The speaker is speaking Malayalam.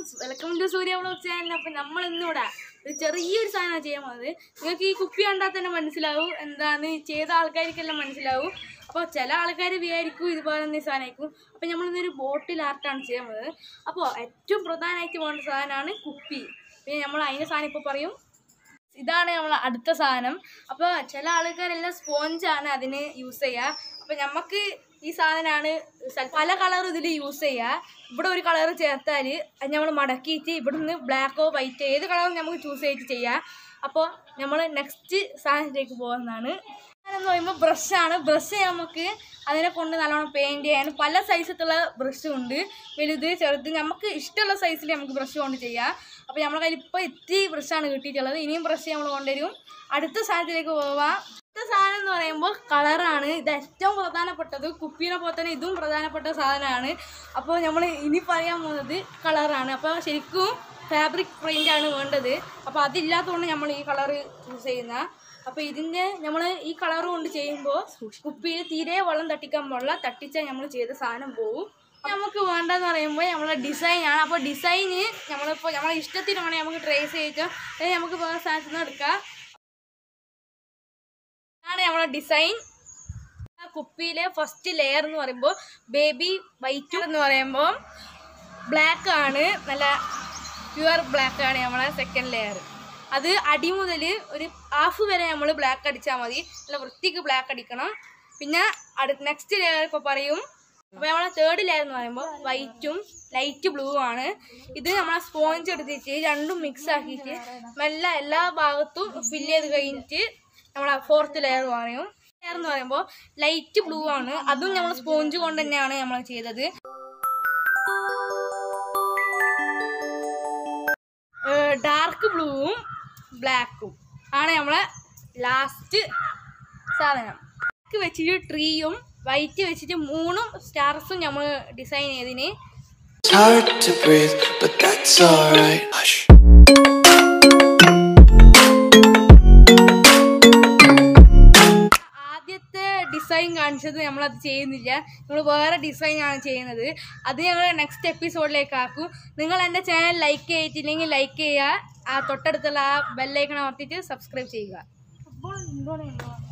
Welcome to Surya vlog channel അപ്പം നമ്മൾ ഇന്നിവിടെ ഒരു ചെറിയൊരു സാധനം ചെയ്യാൻ പോകുന്നത് നിങ്ങൾക്ക് ഈ കുപ്പി കണ്ടാൽ തന്നെ മനസ്സിലാവും എന്താണ് ചെയ്ത ആൾക്കാർക്കെല്ലാം മനസ്സിലാവും അപ്പോൾ ചില ആൾക്കാർ വിചാരിക്കും ഇതുപോലെ തന്നെ സാധനമായിരിക്കും അപ്പം നമ്മൾ ഇന്നൊരു ബോട്ടിൽ ആർട്ടാണ് ചെയ്യാൻ പോകുന്നത് അപ്പോൾ ഏറ്റവും പ്രധാനമായിട്ട് വേണ്ട സാധനമാണ് കുപ്പി പിന്നെ നമ്മൾ അതിൻ്റെ സാധനം ഇപ്പോൾ പറയും ഇതാണ് നമ്മൾ അടുത്ത സാധനം അപ്പോൾ ചില ആൾക്കാരെല്ലാം സ്പോഞ്ചാണ് അതിന് യൂസ് ചെയ്യുക അപ്പോൾ നമുക്ക് ഈ സാധനമാണ് പല കളർ ഇതിൽ യൂസ് ചെയ്യുക ഇവിടെ ഒരു കളർ ചേർത്താൽ അത് നമ്മൾ മടക്കിയിട്ട് ഇവിടുന്ന് ബ്ലാക്കോ വൈറ്റ് ഏത് കളറും നമുക്ക് ചൂസ് ചെയ്തിട്ട് ചെയ്യാം അപ്പോൾ നമ്മൾ നെക്സ്റ്റ് സാധനത്തിലേക്ക് പോകുന്നതാണ് എന്ന് പറയുമ്പോൾ ബ്രഷാണ് ബ്രഷ് നമുക്ക് അതിനെ കൊണ്ട് നല്ലോണം പെയിൻറ് ചെയ്യാൻ പല സൈസത്തുള്ള ബ്രഷ് ഉണ്ട് വലുത് ചെറുത് നമുക്ക് ഇഷ്ടമുള്ള സൈസിൽ നമുക്ക് ബ്രഷ് കൊണ്ട് ചെയ്യാം അപ്പോൾ നമ്മുടെ കയ്യിൽ ഇപ്പോൾ ഇത്തിരി ബ്രഷാണ് കിട്ടിയിട്ടുള്ളത് ഇനിയും ബ്രഷ് നമ്മൾ കൊണ്ടുവരും അടുത്ത സാധനത്തിലേക്ക് പോവാം അടുത്ത സാധനം എന്ന് പറയുമ്പോൾ കളറാണ് ഇത് ഏറ്റവും പ്രധാനപ്പെട്ടത് കുപ്പീനെ പോലെ തന്നെ ഇതും പ്രധാനപ്പെട്ട സാധനമാണ് അപ്പോൾ നമ്മൾ ഇനി പറയാൻ പോകുന്നത് കളറാണ് അപ്പോൾ ശരിക്കും ഫാബ്രിക് പ്രിൻ്റ് ആണ് വേണ്ടത് അപ്പോൾ അതില്ലാത്തതുകൊണ്ട് നമ്മൾ ഈ കളർ ചൂസ് ചെയ്യുന്ന അപ്പോൾ ഇതിൻ്റെ നമ്മൾ ഈ കളർ കൊണ്ട് ചെയ്യുമ്പോൾ കുപ്പിയിൽ തീരെ വെള്ളം തട്ടിക്കാൻ പാടില്ല തട്ടിച്ചാൽ നമ്മൾ ചെയ്ത സാധനം പോകും നമുക്ക് വേണ്ടതെന്ന് പറയുമ്പോൾ നമ്മളെ ഡിസൈൻ ആണ് അപ്പോൾ ഡിസൈന് നമ്മളിപ്പോൾ നമ്മളെ ഇഷ്ടത്തിന് വേണമെങ്കിൽ നമുക്ക് ട്രേസ് ചെയ്തിട്ടോ അല്ലെങ്കിൽ നമുക്ക് വേറെ സാധനത്തിൽ നിന്ന് എടുക്കാം ഇതാണ് നമ്മളെ ഡിസൈൻ ആ കുപ്പിയിലെ ഫസ്റ്റ് ലെയർ എന്ന് പറയുമ്പോൾ ബേബി വൈറ്റ് എന്ന് പറയുമ്പോൾ ബ്ലാക്ക് ആണ് നല്ല പ്യുവർ ബ്ലാക്ക് ആണ് നമ്മളെ സെക്കൻഡ് ലെയർ അത് അടി മുതൽ ഒരു ഹാഫ് വരെ നമ്മൾ ബ്ലാക്ക് അടിച്ചാൽ മതി നല്ല വൃത്തിക്ക് ബ്ലാക്ക് അടിക്കണം പിന്നെ അടുത്ത നെക്സ്റ്റ് ലെയർ ഇപ്പോൾ പറയും അപ്പോൾ നമ്മളെ തേർഡ് ലെയർ എന്ന് പറയുമ്പോൾ വൈറ്റും ലൈറ്റ് ബ്ലൂ ആണ് ഇത് നമ്മളെ സ്പോഞ്ച് എടുത്തിട്ട് രണ്ടും മിക്സ് ആക്കിയിട്ട് മെല്ലെ എല്ലാ ഭാഗത്തും ഫില്ല് ചെയ്ത് കഴിഞ്ഞിട്ട് നമ്മളെ ഫോർത്ത് ലെയർ പറയും ലെയർ എന്ന് പറയുമ്പോൾ ലൈറ്റ് ബ്ലൂ ആണ് അതും നമ്മൾ സ്പോഞ്ച് കൊണ്ട് തന്നെയാണ് നമ്മൾ ചെയ്തത് ഡാർക്ക് ബ്ലൂവും ബ്ലാക്കും ആണ് നമ്മളെ ലാസ്റ്റ് സാധനം ബ്ലാക്ക് വെച്ചിട്ട് ട്രീയും വൈറ്റ് വെച്ചിട്ട് മൂന്നും സ്റ്റാർസും നമ്മൾ ഡിസൈൻ ചെയ്തിന് It's hard to breathe, but that's alright. Hush. ആദ്യത്തെ ഡിസൈൻ കാണിച്ചത് നമ്മളത് ചെയ്യുന്നില്ല നമ്മൾ വേറെ ഡിസൈൻ ആണ് ചെയ്യുന്നത് അത് ഞങ്ങൾ നെക്സ്റ്റ് എപ്പിസോഡിലേക്ക് ആക്കും നിങ്ങൾ എൻ്റെ ചാനൽ ലൈക്ക് ചെയ്തിട്ടില്ലെങ്കിൽ ലൈക്ക് ചെയ്യുക ആ തൊട്ടടുത്തുള്ള ആ ബെല്ലൈക്കൺ അമർത്തിയിട്ട് സബ്സ്ക്രൈബ് ചെയ്യുക